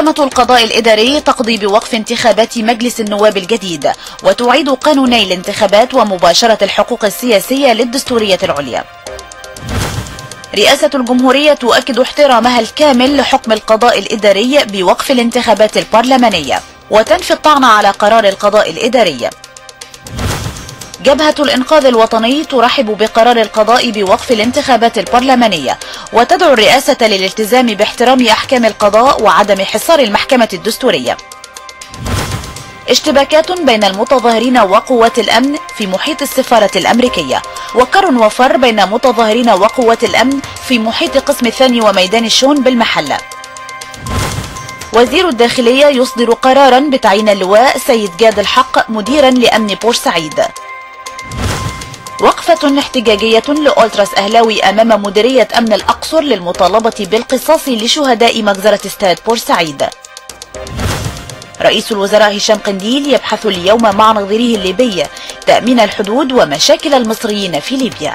محكمة القضاء الإداري تقضي بوقف انتخابات مجلس النواب الجديد وتعيد قانوني الانتخابات ومباشرة الحقوق السياسية للدستورية العليا رئاسة الجمهورية تؤكد احترامها الكامل لحكم القضاء الإداري بوقف الانتخابات البرلمانية وتنفي الطعن على قرار القضاء الإداري جبهة الإنقاذ الوطني ترحب بقرار القضاء بوقف الانتخابات البرلمانية وتدعو الرئاسة للالتزام باحترام أحكام القضاء وعدم حصار المحكمة الدستورية اشتباكات بين المتظاهرين وقوات الأمن في محيط السفارة الأمريكية وكر وفر بين متظاهرين وقوات الأمن في محيط قسم الثاني وميدان الشون بالمحلة وزير الداخلية يصدر قرارا بتعيين اللواء سيد جاد الحق مديرا لأمن بورسعيد وقفة احتجاجية لأولتراس أهلاوي أمام مديرية أمن الأقصر للمطالبة بالقصاص لشهداء مجزرة استاد بورسعيد رئيس الوزراء هشام قنديل يبحث اليوم مع نظيره الليبي تأمين الحدود ومشاكل المصريين في ليبيا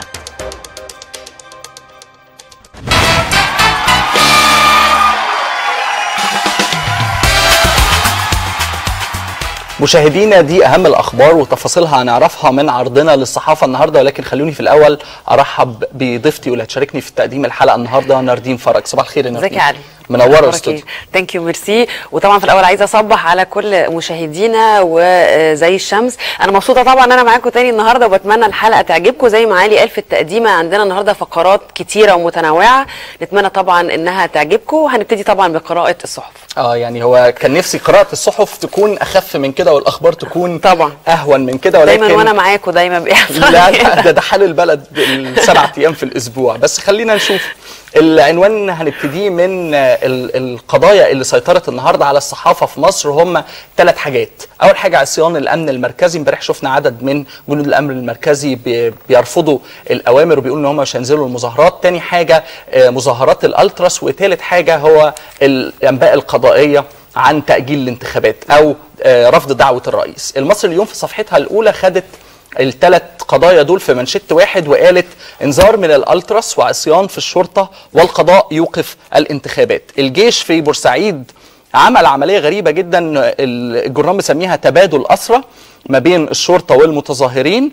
مشاهدينا دي اهم الاخبار وتفاصيلها هنعرفها من عرضنا للصحافه النهارده ولكن خلوني في الاول ارحب بضيفتي واللي هتشاركني في تقديم الحلقه النهارده ناردين فرج صباح الخير يا ناردين ازيك يا علي منوره الاستوديو ثانك يو ميرسي وطبعا في الاول عايزه اصبح على كل مشاهدينا وزي الشمس انا مبسوطه طبعا ان انا معاكم تاني النهارده وبتمنى الحلقه تعجبكم زي ما علي قال في التقديمه عندنا النهارده فقرات كتيره ومتنوعه نتمنى طبعا انها تعجبكم وهنبتدي طبعا بقراءه الصحف اه يعني هو كان نفسي قراءه الصحف تكون اخف من كده والاخبار تكون طبعا اهون من كده ولكن دايما وانا معاكم دايما بيحصل لا لا ده ده حال البلد السبع ايام في الاسبوع بس خلينا نشوف العنوان هنبتدي من ال- القضايا اللي سيطرت النهارده على الصحافه في مصر هم ثلاث حاجات اول حاجه عصيان الامن المركزي امبارح شفنا عدد من جنود الامن المركزي بي- بيرفضوا الاوامر وبيقولوا ان هم مش هينزلوا المظاهرات تاني حاجه آه، مظاهرات الالتراس وثالث حاجه هو الانباء القضائيه عن تاجيل الانتخابات او آه، رفض دعوه الرئيس المصري اليوم في صفحتها الاولى خدت الثلاث قضايا دول في منشط واحد وقالت انذار من الالتراس وعصيان في الشرطه والقضاء يوقف الانتخابات الجيش في بورسعيد عمل عمليه غريبه جدا الجرنان مسميها تبادل اسرى ما بين الشرطه والمتظاهرين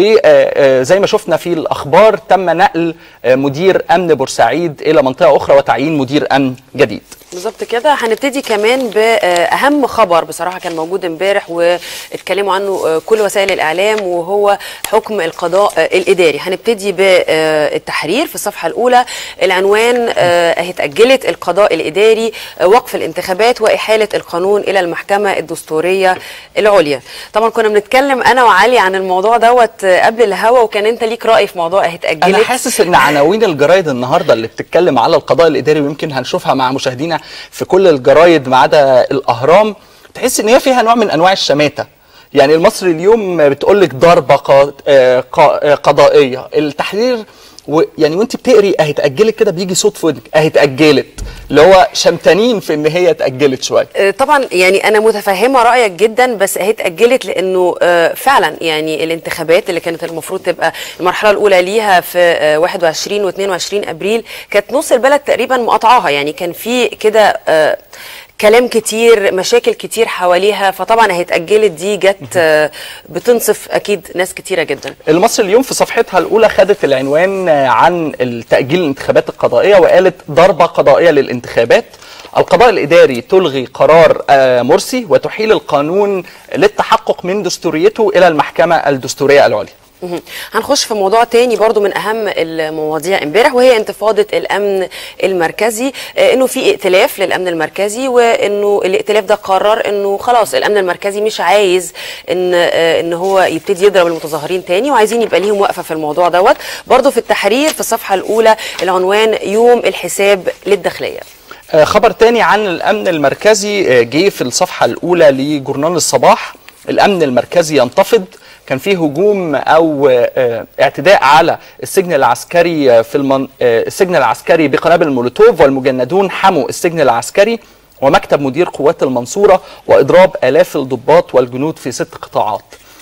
وزي ما شفنا في الاخبار تم نقل آه، مدير امن بورسعيد الى منطقه اخرى وتعيين مدير امن جديد بالظبط كده هنبتدي كمان باهم خبر بصراحه كان موجود امبارح واتكلموا عنه كل وسائل الاعلام وهو حكم القضاء الاداري هنبتدي بالتحرير في الصفحه الاولى العنوان اهي اتاجلت القضاء الاداري وقف الانتخابات واحاله القانون الى المحكمه الدستوريه العليا طبعا كنا بنتكلم انا وعلي عن الموضوع دوت قبل الهوا وكان انت ليك راي في موضوع اهي اتاجلت انا حاسس ان عناوين الجرايد النهارده اللي بتتكلم على القضاء الاداري ويمكن هنشوفها مع مشاهدينا في كل الجرايد ما عدا الاهرام تحس ان هي فيها نوع من انواع الشماته يعني المصري اليوم بتقول لك ضربه قا- آه، قا- آه، قضائيه التحرير و يعني وانت بتقري اهي اتاجلت كده بيجي صوت في ودنك اهي اتاجلت اللي هو شمتانين في ان هي اتاجلت شويه آه، طبعا يعني انا متفهمه رايك جدا بس اهي اتاجلت لانه آه، فعلا يعني الانتخابات اللي كانت المفروض تبقى المرحله الاولى ليها في آه، 21 و22 ابريل كانت نص البلد تقريبا مقاطعاها يعني كان في كده آه، كلام كتير مشاكل كتير حواليها فطبعا اهي اتاجلت دي جت آه، بتنصف اكيد ناس كتيره جدا المصري اليوم في صفحتها الاولى خدت العنوان آه، عن التاجيل الانتخابات القضائيه وقالت ضربه قضائيه للانتخابات القضاء الاداري تلغي قرار آه، مرسي وتحيل القانون للتحقق من دستوريته الى المحكمه الدستوريه العليا مهم. هنخش في موضوع تاني برضو من اهم المواضيع امبارح وهي انتفاضه الامن المركزي آه، انه في ائتلاف للامن المركزي وانه الائتلاف ده قرر انه خلاص الامن المركزي مش عايز ان آه، ان هو يبتدي يضرب المتظاهرين تاني وعايزين يبقى ليهم وقفه في الموضوع دوت برضو في التحرير في الصفحه الاولى العنوان يوم الحساب للداخليه آه، خبر تاني عن الامن المركزي آه، جه في الصفحه الاولى لجورنال الصباح الامن المركزي ينتفض كان فيه هجوم او آه، اعتداء على السجن العسكري آه، في المن... آه، السجن العسكري بقنابل مولوتوف والمجندون حموا السجن العسكري ومكتب مدير قوات المنصوره واضراب الاف الضباط والجنود في ست قطاعات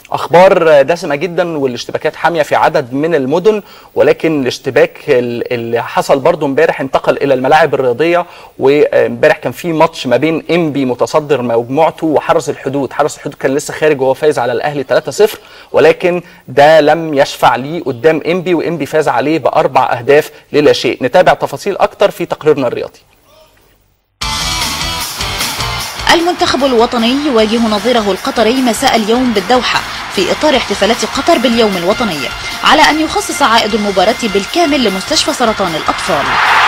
اخبار دسمه جدا والاشتباكات حاميه في عدد من المدن ولكن الاشتباك ال- اللي حصل برضو امبارح انتقل الى الملاعب الرياضيه وامبارح كان في ماتش ما بين انبي متصدر مجموعته وحرس الحدود حرس الحدود كان لسه خارج وهو فايز على الاهلي 3-0 ولكن ده لم يشفع ليه قدام انبي وانبي فاز عليه باربع اهداف للا شيء نتابع تفاصيل اكتر في تقريرنا الرياضي المنتخب الوطني يواجه نظيره القطري مساء اليوم بالدوحة في إطار احتفالات قطر باليوم الوطني على أن يخصص عائد المباراة بالكامل لمستشفى سرطان الأطفال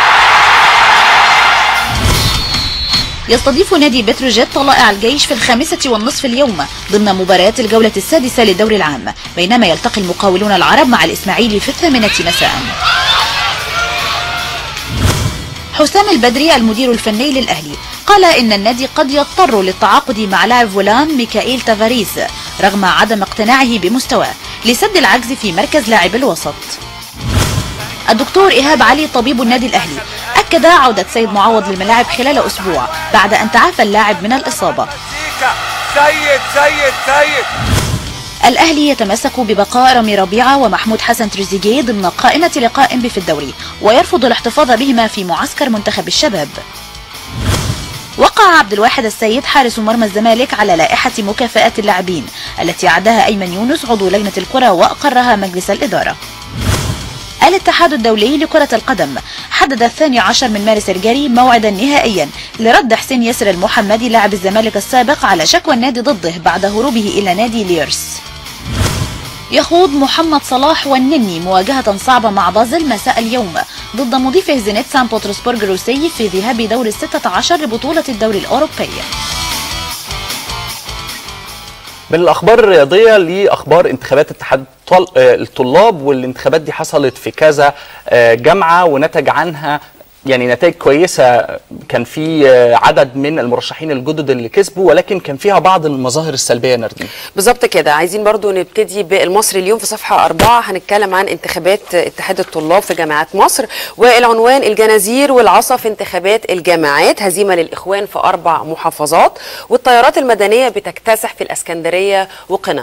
يستضيف نادي بتروجيت طلائع الجيش في الخامسة والنصف اليوم ضمن مباريات الجولة السادسة للدوري العام بينما يلتقي المقاولون العرب مع الإسماعيلي في الثامنة مساء حسام البدري المدير الفني للأهلي قال إن النادي قد يضطر للتعاقد مع لاعب فولان ميكائيل تافاريس رغم عدم اقتناعه بمستواه لسد العجز في مركز لاعب الوسط الدكتور إيهاب علي طبيب النادي الأهلي أكد عودة سيد معوض للملاعب خلال أسبوع بعد أن تعافى اللاعب من الإصابة سيد سيد سيد الأهلي يتمسك ببقاء رامي ربيعة ومحمود حسن تريزيجيه ضمن قائمة لقاء إنبي في الدوري ويرفض الاحتفاظ بهما في معسكر منتخب الشباب وقع عبد الواحد السيد حارس مرمى الزمالك على لائحة مكافآت اللاعبين التي عدها أيمن يونس عضو لجنة الكرة وأقرها مجلس الإدارة الاتحاد الدولي لكرة القدم حدد الثاني عشر من مارس الجاري موعدا نهائيا لرد حسين ياسر المحمدي لاعب الزمالك السابق على شكوى النادي ضده بعد هروبه إلى نادي ليرس يخوض محمد صلاح والنني مواجهة صعبة مع بازل مساء اليوم ضد مضيفه زينيت سان بطرسبورغ الروسي في ذهاب دور الستة عشر لبطولة الدوري الأوروبي من الاخبار الرياضيه لاخبار انتخابات اتحاد الطل- آه، الطلاب والانتخابات دي حصلت في كذا آه، جامعه ونتج عنها يعني نتائج كويسه كان في آه، عدد من المرشحين الجدد اللي كسبوا ولكن كان فيها بعض المظاهر السلبيه يا نردين بالظبط كده عايزين برضو نبتدي بالمصري اليوم في صفحة أربعة هنتكلم عن انتخابات اتحاد الطلاب في جامعات مصر والعنوان الجنازير والعصا في انتخابات الجامعات هزيمة للإخوان في أربع محافظات والطيارات المدنية بتكتسح في الأسكندرية وقنا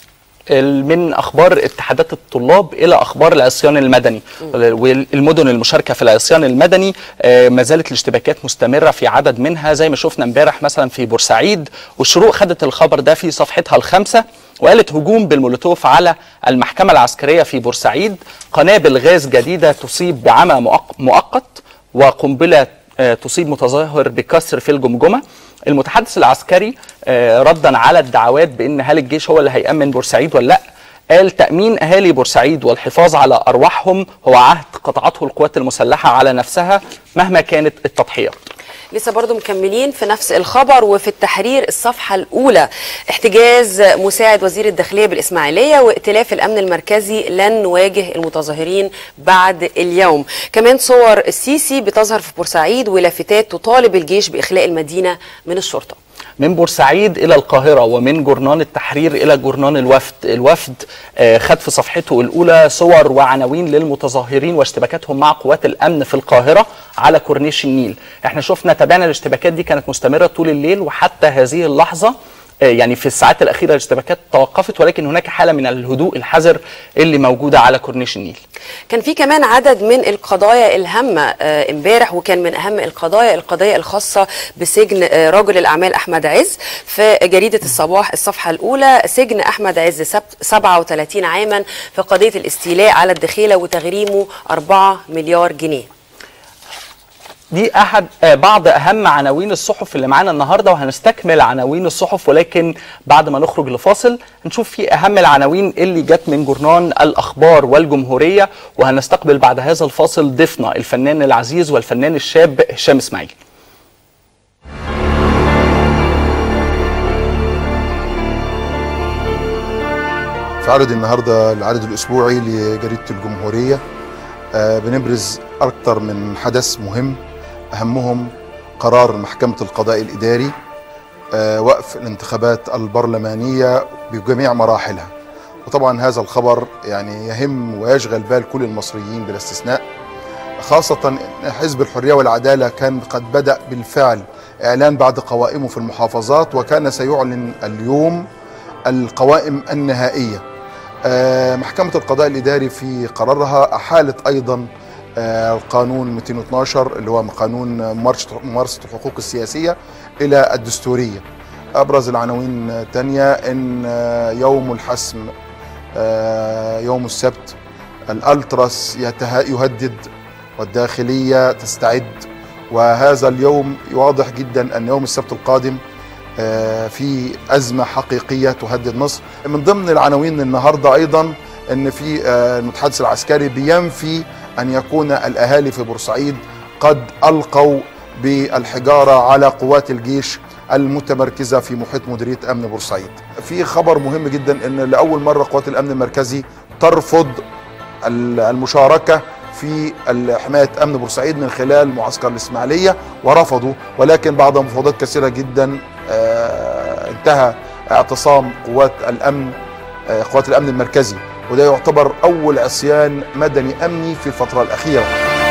ال- من اخبار اتحادات الطلاب الى اخبار العصيان المدني والمدن المشاركه في العصيان المدني آه، ما زالت الاشتباكات مستمره في عدد منها زي ما شفنا امبارح مثلا في بورسعيد والشروق خدت الخبر ده في صفحتها الخامسه وقالت هجوم بالمولوتوف على المحكمه العسكريه في بورسعيد قنابل غاز جديده تصيب بعمى مؤق- مؤقت وقنبله آه، تصيب متظاهر بكسر في الجمجمه المتحدث العسكري آه، ردا على الدعوات بان هل الجيش هو اللي هيامن بورسعيد ولا لا قال تامين اهالي بورسعيد والحفاظ على ارواحهم هو عهد قطعته القوات المسلحه على نفسها مهما كانت التضحيات لسه برضو مكملين في نفس الخبر وفي التحرير الصفحة الأولى احتجاز مساعد وزير الداخلية بالإسماعيلية وائتلاف الأمن المركزي لن نواجه المتظاهرين بعد اليوم كمان صور السيسي بتظهر في بورسعيد ولافتات تطالب الجيش بإخلاء المدينة من الشرطة من بورسعيد الى القاهره ومن جرنان التحرير الى جرنان الوفد الوفد آه، خد في صفحته الاولى صور وعناوين للمتظاهرين واشتباكاتهم مع قوات الامن في القاهره على كورنيش النيل احنا شفنا تابعنا الاشتباكات دي كانت مستمره طول الليل وحتى هذه اللحظه آه، يعني في الساعات الاخيره الاشتباكات توقفت ولكن هناك حاله من الهدوء الحذر اللي موجوده على كورنيش النيل كان في كمان عدد من القضايا الهامة آه، امبارح وكان من أهم القضايا القضية الخاصة بسجن آه، رجل الأعمال أحمد عز في جريدة الصباح الصفحة الأولى سجن أحمد عز سب- 37 عاما في قضية الاستيلاء على الدخيلة وتغريمه 4 مليار جنيه دي احد آه، بعض اهم عناوين الصحف اللي معانا النهارده وهنستكمل عناوين الصحف ولكن بعد ما نخرج لفاصل هنشوف في اهم العناوين اللي جت من جورنان الاخبار والجمهوريه وهنستقبل بعد هذا الفاصل ضيفنا الفنان العزيز والفنان الشاب هشام اسماعيل في عرض النهارده العدد الاسبوعي لجريده الجمهوريه آه، بنبرز اكثر من حدث مهم اهمهم قرار محكمه القضاء الاداري آه، وقف الانتخابات البرلمانيه بجميع مراحلها وطبعا هذا الخبر يعني يهم ويشغل بال كل المصريين بلا استثناء خاصة إن حزب الحرية والعدالة كان قد بدأ بالفعل إعلان بعض قوائمه في المحافظات وكان سيعلن اليوم القوائم النهائية آه، محكمة القضاء الإداري في قرارها أحالت أيضا آه، القانون 212 اللي هو قانون ممارسة ممارسة الحقوق السياسية إلى الدستورية أبرز العناوين الثانية إن آه، يوم الحسم آه، يوم السبت الألتراس يته- يهدد والداخلية تستعد وهذا اليوم واضح جدا أن يوم السبت القادم آه، في أزمة حقيقية تهدد مصر من ضمن العناوين النهاردة أيضا أن في آه، المتحدث العسكري بينفي أن يكون الأهالي في بورسعيد قد ألقوا بالحجارة على قوات الجيش المتمركزة في محيط مديرية أمن بورسعيد في خبر مهم جدا أن لأول مرة قوات الأمن المركزي ترفض ال- المشاركة في ال- حماية أمن بورسعيد من خلال معسكر الإسماعيلية ورفضوا ولكن بعد مفاوضات كثيرة جدا آه، انتهى اعتصام قوات الأمن آه، قوات الأمن المركزي وده يعتبر أول عصيان مدني أمني في الفترة الأخيرة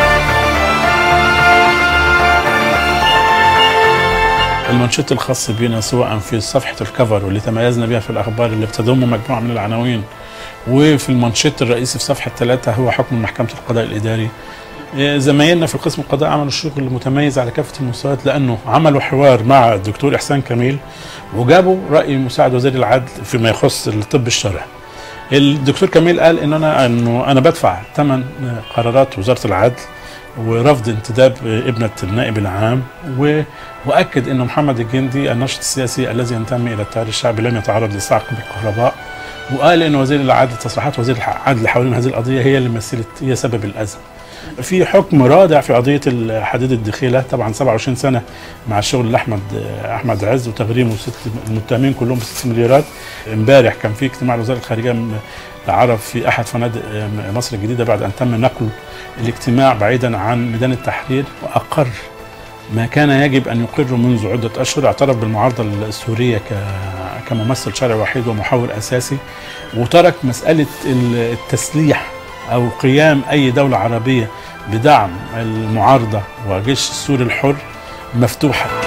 المنشط الخاص بنا سواء في صفحة الكفر واللي تميزنا بها في الأخبار اللي بتضم مجموعة من العناوين وفي المنشط الرئيسي في صفحة ثلاثة هو حكم محكمة القضاء الإداري إيه، زمايلنا في القسم القضاء عملوا شغل متميز على كافة المستويات لأنه عملوا حوار مع الدكتور إحسان كميل وجابوا رأي مساعد وزير العدل فيما يخص الطب الشرعي الدكتور كميل قال ان انا انه انا بدفع ثمن قرارات وزاره العدل ورفض انتداب ابنه النائب العام و... واكد انه محمد الجندي الناشط السياسي الذي ينتمي الى التيار الشعبي لم يتعرض لصعق بالكهرباء وقال ان وزير العدل تصريحات وزير العدل حوالين هذه القضيه هي اللي مثلت هي سبب الازمه. في حكم رادع في قضيه حديد الدخيله طبعا 27 سنه مع الشغل لاحمد احمد عز وتغريمه ست المتهمين كلهم ب 6 مليارات امبارح كان في اجتماع لوزاره الخارجيه م- العرب في احد فنادق م- مصر الجديده بعد ان تم نقل الاجتماع بعيدا عن ميدان التحرير واقر ما كان يجب ان يقر منذ عده اشهر اعترف بالمعارضه السوريه ك- كممثل شرعي وحيد ومحاور اساسي وترك مساله ال- التسليح او قيام اي دوله عربيه بدعم المعارضه وجيش السوري الحر مفتوحه